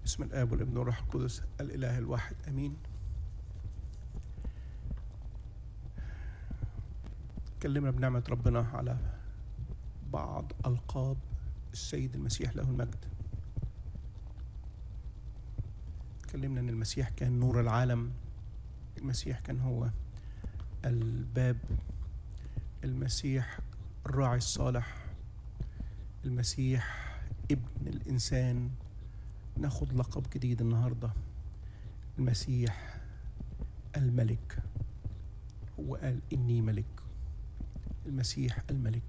بسم الآب والابن والروح القدس الإله الواحد آمين تكلمنا بنعمة ربنا على بعض ألقاب السيد المسيح له المجد تكلمنا أن المسيح كان نور العالم المسيح كان هو الباب المسيح الراعي الصالح المسيح ابن الإنسان ناخد لقب جديد النهاردة المسيح الملك هو قال إني ملك المسيح الملك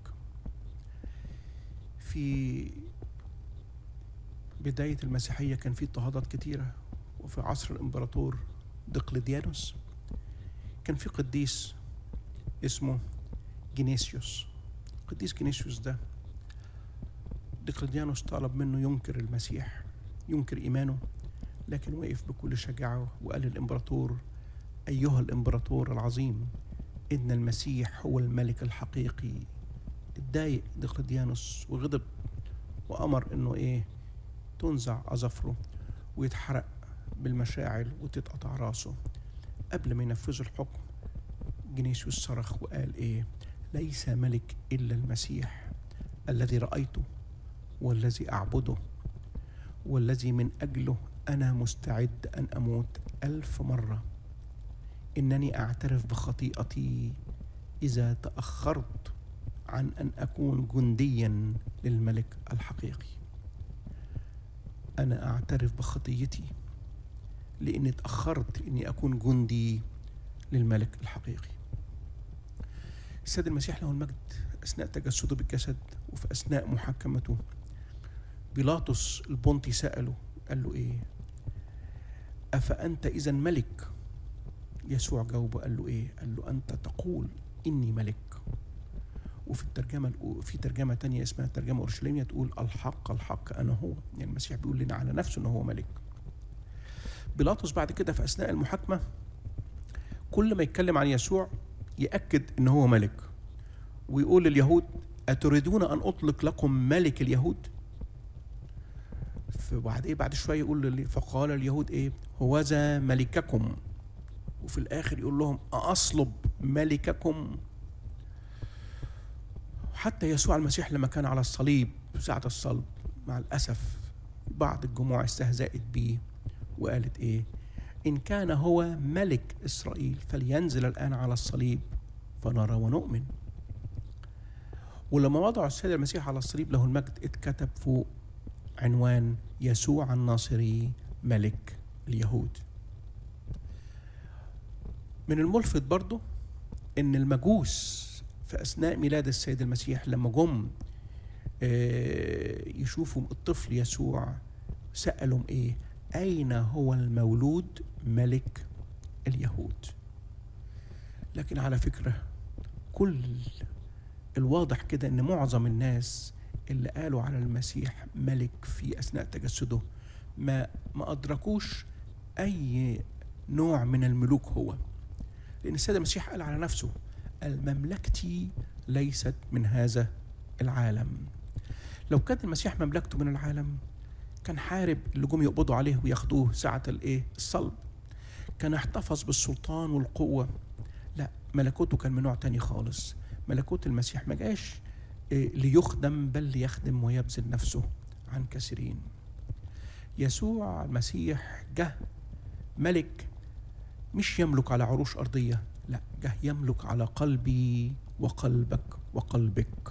في بداية المسيحية كان في اضطهادات كتيرة وفي عصر الإمبراطور دقلديانوس كان في قديس اسمه جينيسيوس قديس جينيسيوس ده دقلديانوس طلب منه ينكر المسيح ينكر إيمانه لكن وقف بكل شجاعة وقال للإمبراطور أيها الإمبراطور العظيم إن المسيح هو الملك الحقيقي اتضايق دقلديانوس وغضب وأمر إنه إيه تنزع أظافره ويتحرق بالمشاعل وتتقطع راسه قبل ما ينفذوا الحكم جنيسيوس صرخ وقال إيه ليس ملك إلا المسيح الذي رأيته والذي أعبده والذي من أجله أنا مستعد أن أموت ألف مرة إنني أعترف بخطيئتي إذا تأخرت عن أن أكون جنديا للملك الحقيقي أنا أعترف بخطيتي لأني تأخرت إني أكون جندي للملك الحقيقي السيد المسيح له المجد أثناء تجسده بالجسد وفي أثناء محاكمته بيلاطس البنطي سأله قال له إيه أفأنت إذا ملك يسوع جاوبه قال له إيه قال له أنت تقول إني ملك وفي الترجمة في ترجمة تانية اسمها ترجمة أورشليمية تقول الحق الحق أنا هو يعني المسيح بيقول لنا على نفسه أنه هو ملك بيلاطس بعد كده في أثناء المحاكمة كل ما يتكلم عن يسوع يأكد أنه هو ملك ويقول لليهود أتريدون أن أطلق لكم ملك اليهود فبعد ايه بعد شويه يقول فقال اليهود ايه هوذا ملككم وفي الاخر يقول لهم اصلب ملككم حتى يسوع المسيح لما كان على الصليب ساعة الصلب مع الأسف بعض الجموع استهزأت به وقالت إيه إن كان هو ملك إسرائيل فلينزل الآن على الصليب فنرى ونؤمن ولما وضعوا السيد المسيح على الصليب له المجد اتكتب فوق عنوان يسوع الناصري ملك اليهود من الملفت برضه ان المجوس في اثناء ميلاد السيد المسيح لما جم يشوفوا الطفل يسوع سالهم ايه اين هو المولود ملك اليهود لكن على فكره كل الواضح كده ان معظم الناس اللي قالوا على المسيح ملك في اثناء تجسده ما ما ادركوش اي نوع من الملوك هو لان السيد المسيح قال على نفسه المملكتي ليست من هذا العالم لو كان المسيح مملكته من العالم كان حارب اللي جم يقبضوا عليه وياخدوه ساعة الايه الصلب كان احتفظ بالسلطان والقوة لا ملكوته كان من نوع تاني خالص ملكوت المسيح ما جاش ليخدم بل ليخدم ويبذل نفسه عن كثيرين يسوع المسيح جه ملك مش يملك على عروش أرضية لا جه يملك على قلبي وقلبك وقلبك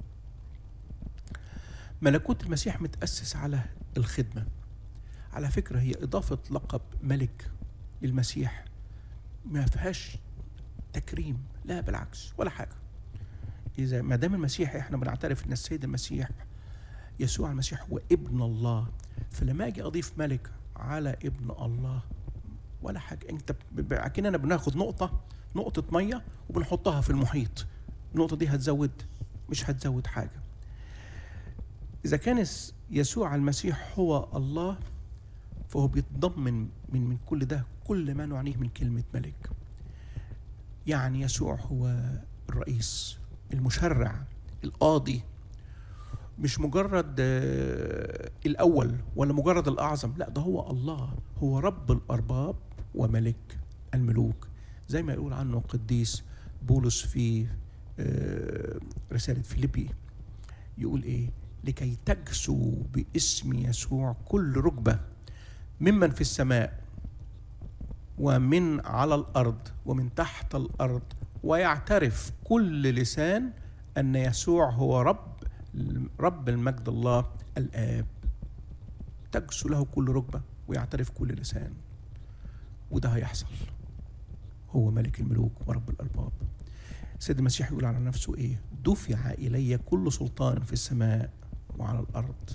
ملكوت المسيح متأسس على الخدمة على فكرة هي إضافة لقب ملك للمسيح ما فيهاش تكريم لا بالعكس ولا حاجه إذا ما دام المسيح إحنا بنعترف إن السيد المسيح يسوع المسيح هو ابن الله فلما أجي أضيف ملك على ابن الله ولا حاجة أنت أكننا بناخد نقطة نقطة مية وبنحطها في المحيط النقطة دي هتزود مش هتزود حاجة إذا كان يسوع المسيح هو الله فهو بيتضمن من من كل ده كل ما نعنيه من كلمة ملك يعني يسوع هو الرئيس المشرع القاضي مش مجرد آه، الأول ولا مجرد الأعظم لا ده هو الله هو رب الأرباب وملك الملوك زي ما يقول عنه قديس بولس في آه، رسالة فيليبي يقول إيه لكي تجسوا باسم يسوع كل ركبة ممن في السماء ومن على الأرض ومن تحت الأرض ويعترف كل لسان أن يسوع هو رب رب المجد الله الآب تجسو له كل ركبة ويعترف كل لسان وده هيحصل هو ملك الملوك ورب الأرباب سيد المسيح يقول على نفسه إيه دفع إلي كل سلطان في السماء وعلى الأرض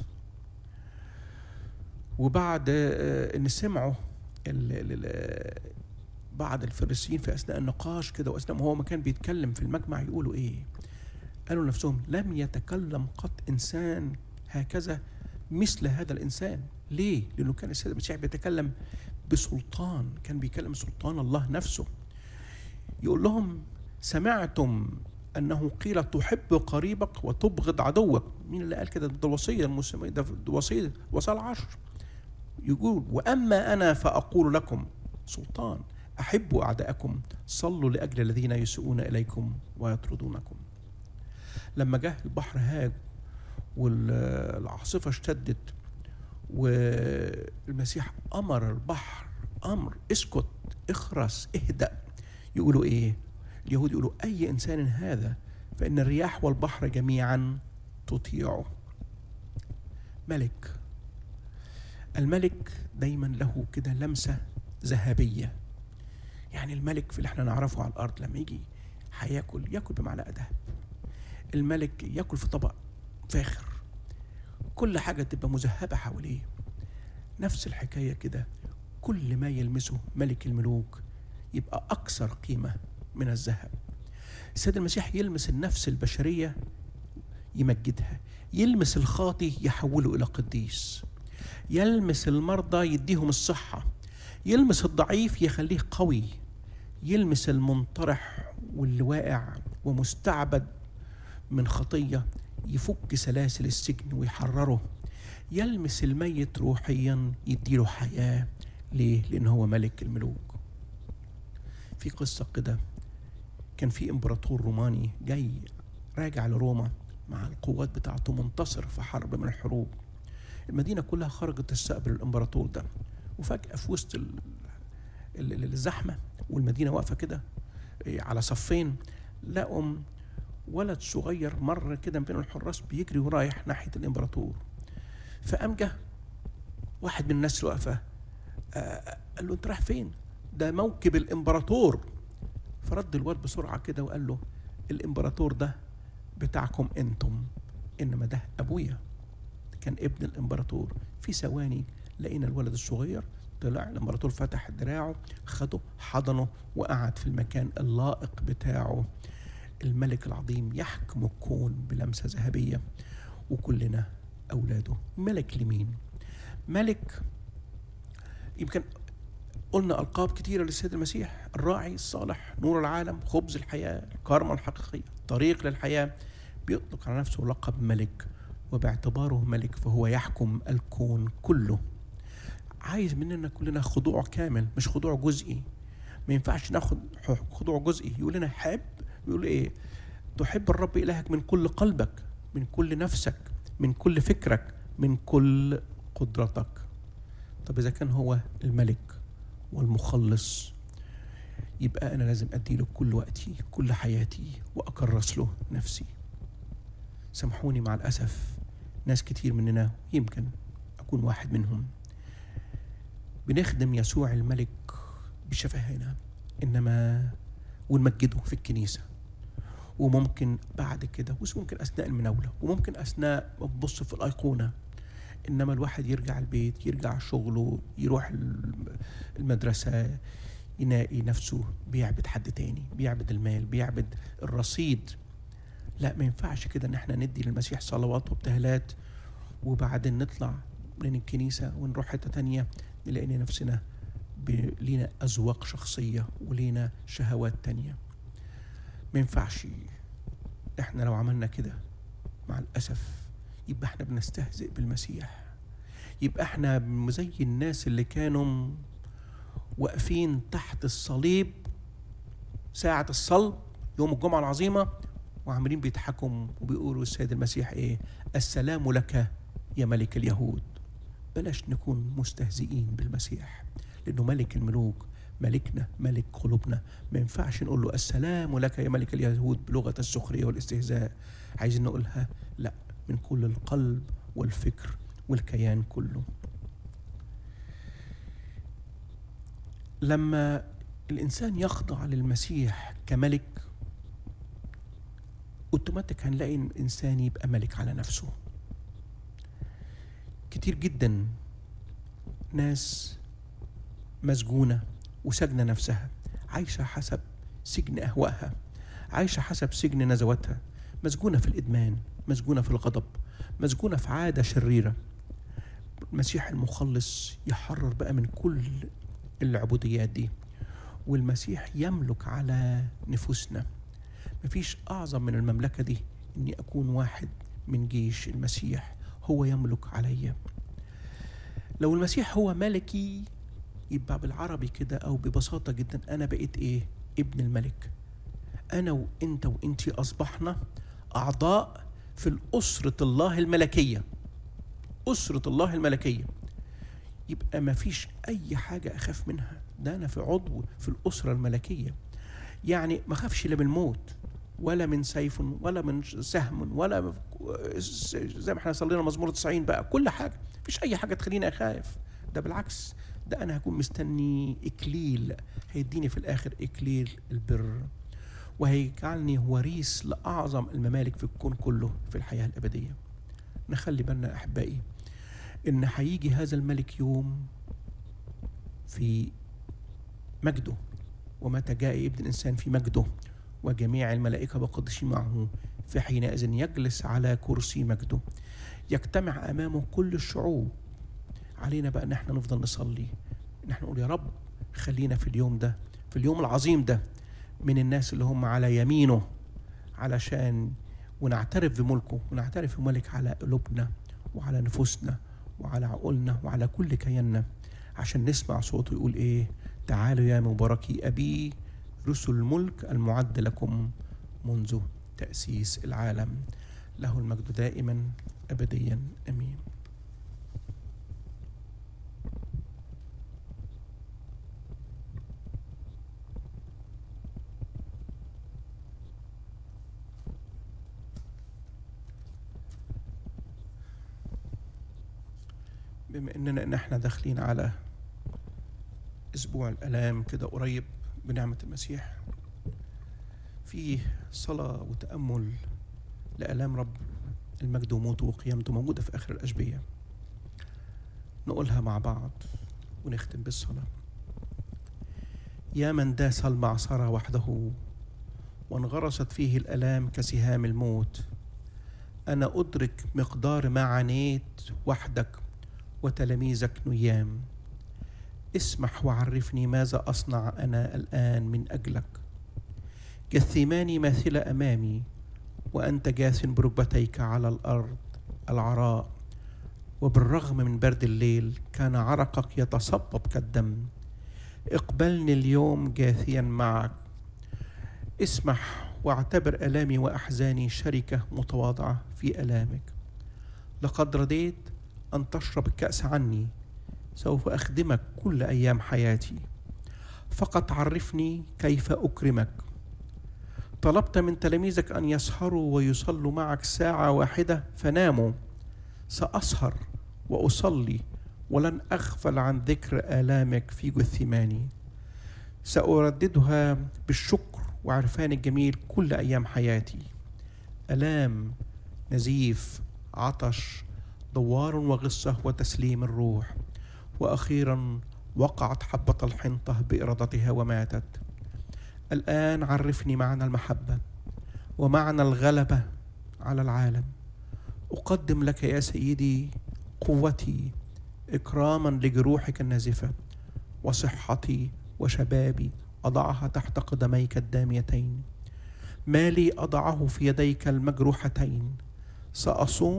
وبعد آه، ان سمعوا ال- ال- ال- بعض الفريسيين في اثناء النقاش كده واثناء ما هو ما كان بيتكلم في المجمع يقولوا ايه؟ قالوا لنفسهم لم يتكلم قط انسان هكذا مثل هذا الانسان، ليه؟ لانه كان السيد المسيح بيتكلم بسلطان، كان بيكلم سلطان الله نفسه. يقول لهم سمعتم انه قيل تحب قريبك وتبغض عدوك، مين اللي قال كده؟ ده الوصيه المسلمه ده الوصيه وصايا العشر. يقول واما انا فاقول لكم سلطان احبوا اعداءكم صلوا لاجل الذين يسيئون اليكم ويطردونكم لما جه البحر هاج والعاصفه اشتدت والمسيح امر البحر امر اسكت اخرس اهدأ يقولوا ايه اليهود يقولوا اي انسان هذا فان الرياح والبحر جميعا تطيعه ملك الملك دايما له كده لمسة ذهبية يعني الملك في اللي احنا نعرفه على الأرض لما يجي هياكل ياكل بمعلقة ذهب الملك ياكل في طبق فاخر كل حاجة تبقى مذهبة حواليه نفس الحكاية كده كل ما يلمسه ملك الملوك يبقى أكثر قيمة من الذهب السيد المسيح يلمس النفس البشرية يمجدها يلمس الخاطي يحوله إلى قديس يلمس المرضى يديهم الصحة يلمس الضعيف يخليه قوي يلمس المنطرح واللي واقع ومستعبد من خطية يفك سلاسل السجن ويحرره يلمس الميت روحيا يديله حياة ليه؟ لأن هو ملك الملوك في قصة كده كان في امبراطور روماني جاي راجع لروما مع القوات بتاعته منتصر في حرب من الحروب المدينة كلها خرجت تستقبل الإمبراطور ده وفجأة في وسط ال- ال- ال- الزحمة والمدينة واقفة كده إيه، على صفين لقوا ولد صغير مر كده بين الحراس بيجري ورايح ناحية الإمبراطور فقام جه واحد من الناس اللي واقفة آه، قال له أنت رايح فين؟ ده موكب الإمبراطور فرد الواد بسرعة كده وقال له الإمبراطور ده بتاعكم أنتم إنما ده أبويا كان ابن الامبراطور في ثواني لقينا الولد الصغير طلع الامبراطور فتح دراعه خده حضنه وقعد في المكان اللائق بتاعه الملك العظيم يحكم الكون بلمسه ذهبيه وكلنا اولاده ملك لمين ملك يمكن قلنا القاب كتيره للسيد المسيح الراعي الصالح نور العالم خبز الحياه الكرمه الحقيقيه طريق للحياه بيطلق على نفسه لقب ملك وباعتباره ملك فهو يحكم الكون كله عايز مننا كلنا خضوع كامل مش خضوع جزئي ما ينفعش ناخد خضوع جزئي يقول لنا حب يقول ايه تحب الرب الهك من كل قلبك من كل نفسك من كل فكرك من كل قدرتك طب اذا كان هو الملك والمخلص يبقى انا لازم ادي له كل وقتي كل حياتي واكرس له نفسي سامحوني مع الاسف ناس كتير مننا يمكن اكون واحد منهم بنخدم يسوع الملك بشفاهنا انما ونمجده في الكنيسه وممكن بعد كده وممكن اثناء المناوله وممكن اثناء ما تبص في الايقونه انما الواحد يرجع البيت يرجع شغله يروح الم- المدرسه يلاقي نفسه بيعبد حد تاني بيعبد المال بيعبد الرصيد لا ما ينفعش كده ان احنا ندي للمسيح صلوات وابتهالات وبعدين نطلع من الكنيسة ونروح حتة تانية نلاقي نفسنا ب- لينا أذواق شخصية ولينا شهوات تانية ما ينفعش احنا لو عملنا كده مع الأسف يبقى احنا بنستهزئ بالمسيح يبقى احنا زي الناس اللي كانوا واقفين تحت الصليب ساعة الصلب يوم الجمعة العظيمة وعمالين بيضحكوا وبيقولوا السيد المسيح ايه السلام لك يا ملك اليهود بلاش نكون مستهزئين بالمسيح لانه ملك الملوك ملكنا ملك قلوبنا ما ينفعش نقول له السلام لك يا ملك اليهود بلغة السخرية والاستهزاء عايزين نقولها لا من كل القلب والفكر والكيان كله لما الإنسان يخضع للمسيح كملك اوتوماتيك هنلاقي الإنسان يبقى ملك على نفسه كتير جدا ناس مسجونة وسجنة نفسها عايشة حسب سجن أهوائها عايشة حسب سجن نزواتها مسجونة في الإدمان مسجونة في الغضب مسجونة في عادة شريرة المسيح المخلص يحرر بقى من كل العبوديات دي والمسيح يملك على نفوسنا مفيش أعظم من المملكة دي إني أكون واحد من جيش المسيح هو يملك عليا لو المسيح هو ملكي يبقى بالعربي كده أو ببساطة جدا أنا بقيت إيه ابن الملك أنا وإنت وإنتي أصبحنا أعضاء في الأسرة الله الملكية أسرة الله الملكية يبقى ما فيش أي حاجة أخاف منها ده أنا في عضو في الأسرة الملكية يعني ما خافش لا من الموت ولا من سيف ولا من سهم ولا زي ما احنا صلينا مزمور 90 بقى كل حاجة مفيش أي حاجة تخليني أخاف ده بالعكس ده أنا هكون مستني إكليل هيديني في الآخر إكليل البر وهيجعلني وريث لأعظم الممالك في الكون كله في الحياة الأبدية نخلي بالنا أحبائي إن هيجي هذا الملك يوم في مجده ومتى جاء ابن الإنسان في مجده وجميع الملائكة بقدسين معه في حينئذ يجلس على كرسي مجده يجتمع أمامه كل الشعوب علينا بقى ان احنا نفضل نصلي ان احنا نقول يا رب خلينا في اليوم ده في اليوم العظيم ده من الناس اللي هم على يمينه علشان ونعترف بملكه ونعترف بملك على قلوبنا وعلى نفوسنا وعلى عقولنا وعلى كل كياننا عشان نسمع صوته يقول ايه تعالوا يا مباركي ابي رسل الملك المعد لكم منذ تأسيس العالم له المجد دائما أبديا أمين بما اننا ان احنا داخلين على اسبوع الالام كده قريب بنعمه المسيح في صلاه وتامل لالام رب المجد وموته وقيامته موجوده في اخر الاشبيه نقولها مع بعض ونختم بالصلاه يا من داس المعصره وحده وانغرست فيه الالام كسهام الموت انا ادرك مقدار ما عانيت وحدك وتلاميذك نيام اسمح وعرفني ماذا اصنع انا الان من اجلك جثماني ماثله امامي وانت جاث بركبتيك على الارض العراء وبالرغم من برد الليل كان عرقك يتصبب كالدم اقبلني اليوم جاثيا معك اسمح واعتبر الامي واحزاني شركه متواضعه في الامك لقد رضيت أن تشرب الكأس عني سوف أخدمك كل أيام حياتي فقط عرفني كيف أكرمك طلبت من تلاميذك أن يسهروا ويصلوا معك ساعة واحدة فناموا سأسهر وأصلي ولن أغفل عن ذكر آلامك في جثماني سأرددها بالشكر وعرفان الجميل كل أيام حياتي ألام نزيف عطش دوار وغصة وتسليم الروح وأخيرا وقعت حبة الحنطة بإرادتها وماتت الآن عرفني معنى المحبة ومعنى الغلبة على العالم أقدم لك يا سيدي قوتي إكراما لجروحك النازفة وصحتي وشبابي أضعها تحت قدميك الداميتين مالي أضعه في يديك المجروحتين سأصوم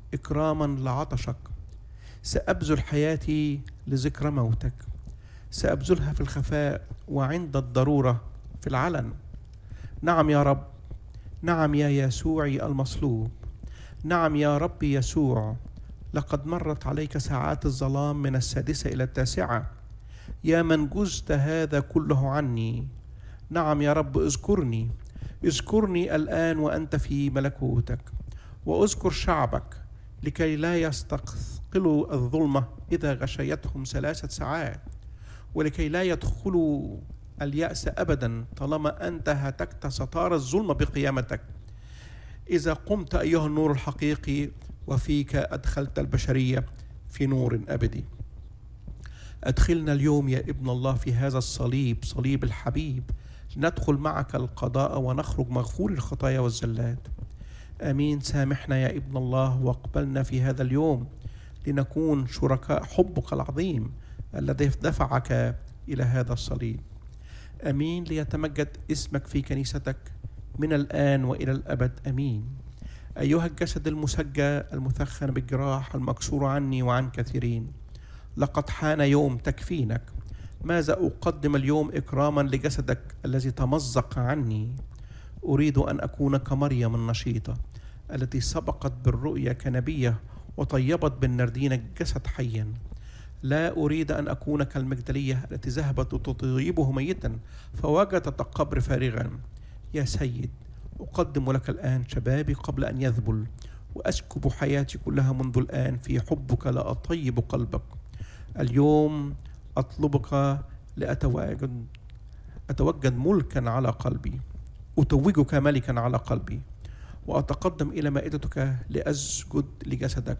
إكراما لعطشك سأبذل حياتي لذكرى موتك سأبذلها في الخفاء وعند الضرورة في العلن نعم يا رب نعم يا يسوعي المصلوب نعم يا رب يسوع لقد مرت عليك ساعات الظلام من السادسة إلى التاسعة يا من جزت هذا كله عني نعم يا رب اذكرني اذكرني الآن وأنت في ملكوتك واذكر شعبك لكي لا يستثقلوا الظلمة إذا غشيتهم ثلاثة ساعات ولكي لا يدخلوا اليأس أبدا طالما أنت هتكت ستار الظلمة بقيامتك إذا قمت أيها النور الحقيقي وفيك أدخلت البشرية في نور أبدي أدخلنا اليوم يا ابن الله في هذا الصليب صليب الحبيب لندخل معك القضاء ونخرج مغفور الخطايا والزلات امين سامحنا يا ابن الله واقبلنا في هذا اليوم لنكون شركاء حبك العظيم الذي دفعك الى هذا الصليب امين ليتمجد اسمك في كنيستك من الان والى الابد امين ايها الجسد المسجى المثخن بالجراح المكسور عني وعن كثيرين لقد حان يوم تكفينك ماذا اقدم اليوم اكراما لجسدك الذي تمزق عني اريد ان اكون كمريم النشيطه التي سبقت بالرؤيا كنبيه وطيبت بالنردين الجسد حيا لا اريد ان اكون كالمجدليه التي ذهبت تطيبه ميتا فوجدت القبر فارغا يا سيد اقدم لك الان شبابي قبل ان يذبل واسكب حياتي كلها منذ الان في حبك لاطيب قلبك اليوم اطلبك لاتواجد اتوجد ملكا على قلبي أتوجك ملكا على قلبي وأتقدم إلى مائدتك لأسجد لجسدك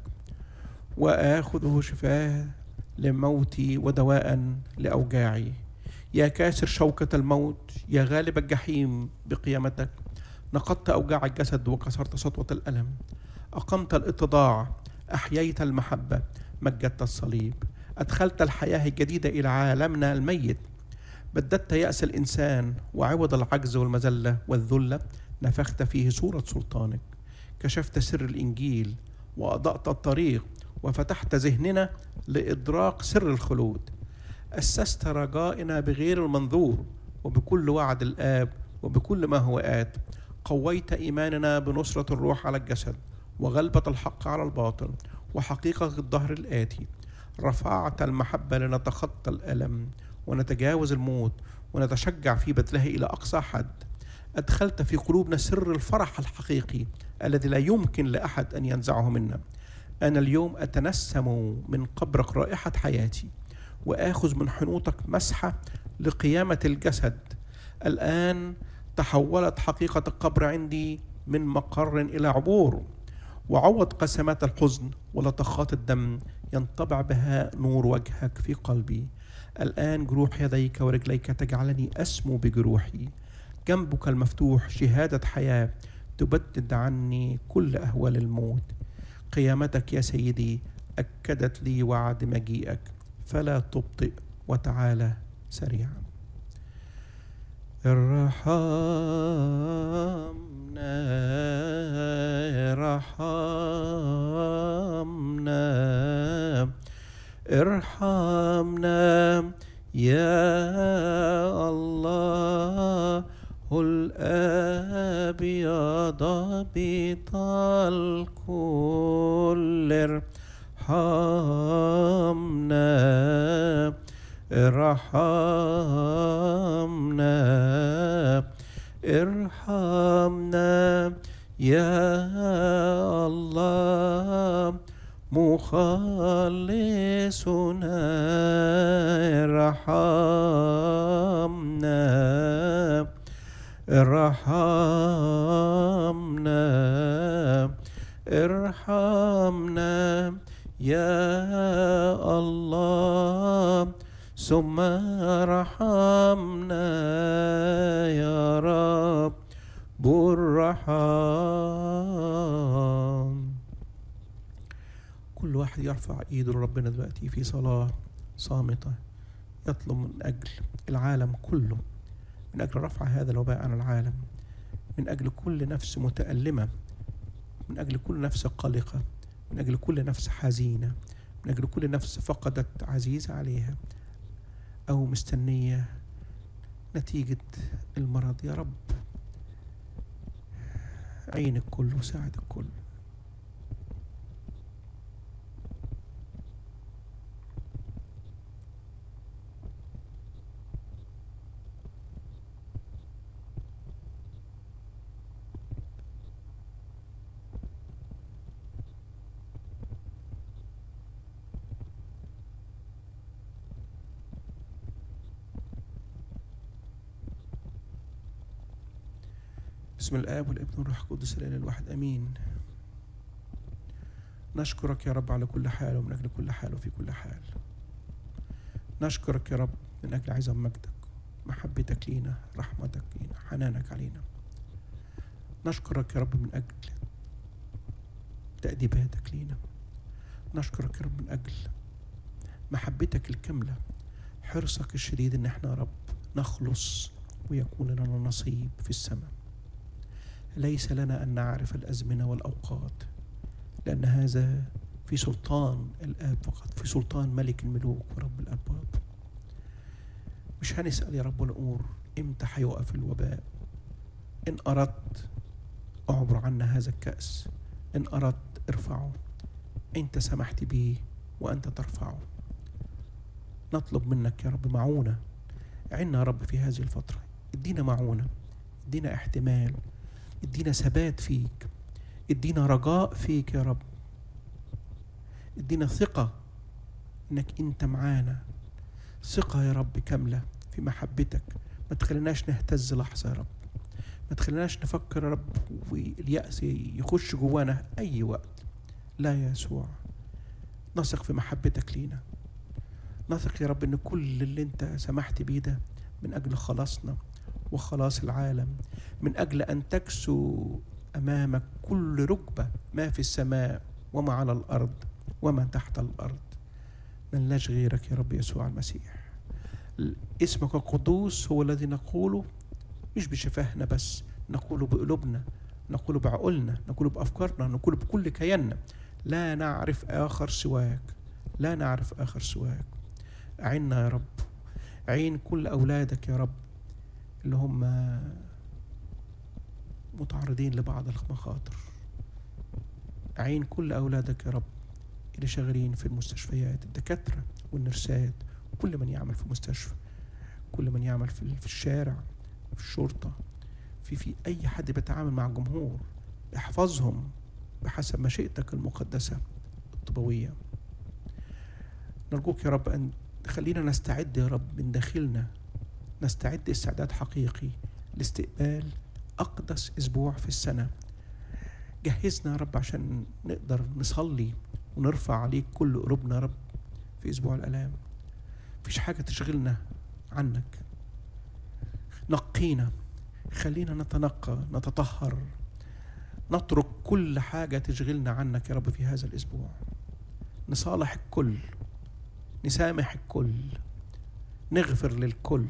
وآخذه شفاه لموتي ودواء لأوجاعي يا كاسر شوكة الموت يا غالب الجحيم بقيامتك نقضت أوجاع الجسد وكسرت سطوة الألم أقمت الاتضاع أحييت المحبة مجدت الصليب أدخلت الحياة الجديدة إلى عالمنا الميت بددت يأس الإنسان وعوض العجز والمذلة والذلة نفخت فيه صورة سلطانك كشفت سر الإنجيل وأضأت الطريق وفتحت ذهننا لإدراك سر الخلود أسست رجائنا بغير المنظور وبكل وعد الآب وبكل ما هو آت قويت إيماننا بنصرة الروح على الجسد وغلبة الحق على الباطل وحقيقة الظهر الآتي رفعت المحبة لنتخطى الألم ونتجاوز الموت ونتشجع في بذله إلى أقصى حد أدخلت في قلوبنا سر الفرح الحقيقي الذي لا يمكن لأحد أن ينزعه منا أنا اليوم أتنسم من قبرك رائحة حياتي وآخذ من حنوطك مسحة لقيامة الجسد الآن تحولت حقيقة القبر عندي من مقر إلى عبور وعوض قسمات الحزن ولطخات الدم ينطبع بها نور وجهك في قلبي الآن جروح يديك ورجليك تجعلني أسمو بجروحي جنبك المفتوح شهادة حياة تبدد عني كل أهوال الموت قيامتك يا سيدي أكدت لي وعد مجيئك فلا تبطئ وتعالى سريعا ارحمنا ارحمنا ارحمنا يا الله الآب يا ضابط الكل ارحمنا ارحمنا ارحمنا يا الله مخلصنا ارحمنا ارحمنا ارحمنا يا الله ثم ارحمنا يا رب الرحام كل واحد يرفع ايده لربنا دلوقتي في صلاة صامتة يطلب من أجل العالم كله من أجل رفع هذا الوباء عن العالم من أجل كل نفس متألمة من أجل كل نفس قلقة من أجل كل نفس حزينة من أجل كل نفس فقدت عزيز عليها أو مستنية نتيجة المرض يا رب عين الكل وساعد الكل بسم الآب والابن والروح القدس الإله الواحد آمين نشكرك يا رب على كل حال ومن أجل كل حال وفي كل حال نشكرك يا رب من أجل عظم مجدك محبتك لينا رحمتك لينا حنانك علينا نشكرك يا رب من أجل تأديباتك لينا نشكرك يا رب من أجل محبتك الكاملة حرصك الشديد إن احنا يا رب نخلص ويكون لنا نصيب في السماء ليس لنا ان نعرف الازمنه والاوقات لان هذا في سلطان الاب فقط في سلطان ملك الملوك ورب الارباب مش هنسال يا رب ونقول امتى هيقف الوباء ان اردت اعبر عنا هذا الكاس ان اردت ارفعه انت سمحت به وانت ترفعه نطلب منك يا رب معونه عنا يا رب في هذه الفتره ادينا معونه ادينا احتمال ادينا ثبات فيك ادينا رجاء فيك يا رب ادينا ثقة انك انت معانا ثقة يا رب كاملة في محبتك ما تخليناش نهتز لحظة يا رب ما تخليناش نفكر يا رب واليأس يخش جوانا أي وقت لا يا يسوع نثق في محبتك لينا نثق يا رب ان كل اللي انت سمحت بيه ده من اجل خلاصنا وخلاص العالم من اجل ان تكسو امامك كل ركبه ما في السماء وما على الارض وما تحت الارض من لاش غيرك يا رب يسوع المسيح اسمك القدوس هو الذي نقوله مش بشفاهنا بس نقوله بقلوبنا نقوله بعقولنا نقوله بافكارنا نقوله بكل كياننا لا نعرف اخر سواك لا نعرف اخر سواك اعنا يا رب عين كل اولادك يا رب اللي هم متعرضين لبعض المخاطر عين كل أولادك يا رب اللي شغالين في المستشفيات الدكاترة والنرسات وكل من يعمل في مستشفى كل من يعمل في, في الشارع في الشرطة في في أي حد بيتعامل مع جمهور احفظهم بحسب مشيئتك المقدسة الطبوية نرجوك يا رب أن تخلينا نستعد يا رب من داخلنا نستعد استعداد حقيقي لاستقبال أقدس أسبوع في السنة جهزنا يا رب عشان نقدر نصلي ونرفع عليك كل قلوبنا يا رب في أسبوع الآلام مفيش حاجة تشغلنا عنك نقينا خلينا نتنقى نتطهر نترك كل حاجة تشغلنا عنك يا رب في هذا الأسبوع نصالح الكل نسامح الكل نغفر للكل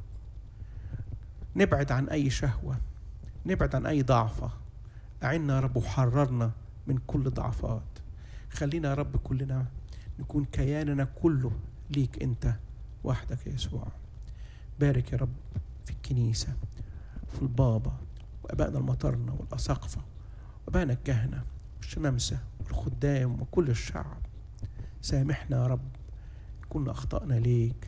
نبعد عن أي شهوة نبعد عن أي ضعفة أعنا يا رب وحررنا من كل ضعفات خلينا يا رب كلنا نكون كياننا كله ليك أنت وحدك يا يسوع بارك يا رب في الكنيسة في البابا وأبائنا المطرنة والأساقفة وأبائنا الكهنة والشمامسة والخدام وكل الشعب سامحنا يا رب كنا أخطأنا ليك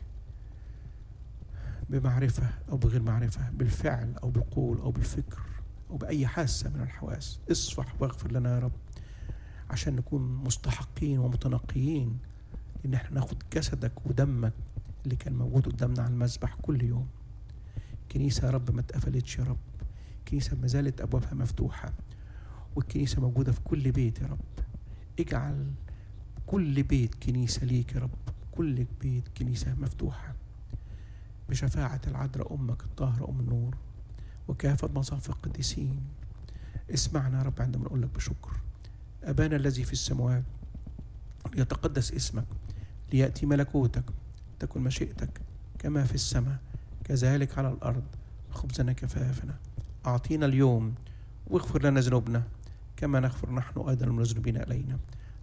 بمعرفة أو بغير معرفة بالفعل أو بالقول أو بالفكر أو بأي حاسة من الحواس اصفح واغفر لنا يا رب عشان نكون مستحقين ومتنقيين إن احنا ناخد جسدك ودمك اللي كان موجود قدامنا على المذبح كل يوم كنيسة يا رب ما اتقفلتش يا رب كنيسة ما زالت أبوابها مفتوحة والكنيسة موجودة في كل بيت يا رب اجعل كل بيت كنيسة ليك يا رب كل بيت كنيسة مفتوحة بشفاعة العذراء أمك الطاهرة أم النور وكافة مصاف القديسين اسمعنا يا رب عندما نقول لك بشكر أبانا الذي في السماوات ليتقدس اسمك ليأتي ملكوتك تكن مشيئتك كما في السماء كذلك على الأرض خبزنا كفافنا أعطينا اليوم واغفر لنا ذنوبنا كما نغفر نحن أيضا المذنبين إلينا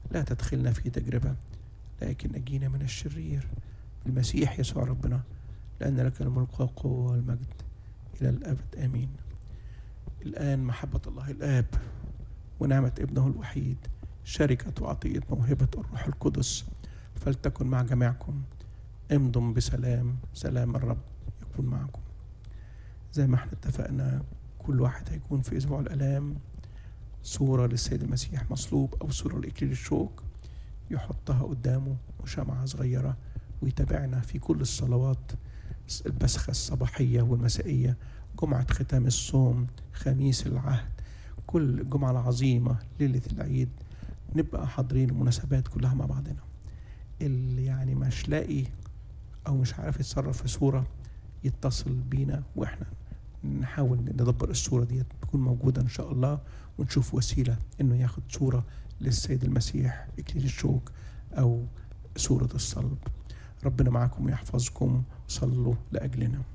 لا تدخلنا في تجربة لكن نجينا من الشرير المسيح يسوع ربنا لأن لك الملك والقوة والمجد إلى الأبد آمين الآن محبة الله الآب ونعمة ابنه الوحيد شركة وعطية موهبة الروح القدس فلتكن مع جميعكم امضوا بسلام سلام الرب يكون معكم زي ما احنا اتفقنا كل واحد هيكون في اسبوع الالام صورة للسيد المسيح مصلوب او صورة لاكليل الشوك يحطها قدامه وشمعة صغيرة ويتابعنا في كل الصلوات البسخة الصباحية والمسائية جمعة ختام الصوم خميس العهد كل جمعة العظيمة ليلة العيد نبقى حاضرين المناسبات كلها مع بعضنا اللي يعني مش لاقي او مش عارف يتصرف في صورة يتصل بينا واحنا نحاول ندبر الصورة دي تكون موجودة ان شاء الله ونشوف وسيلة انه ياخد صورة للسيد المسيح اكليل الشوك او صورة الصلب ربنا معكم ويحفظكم صلوا لأجلنا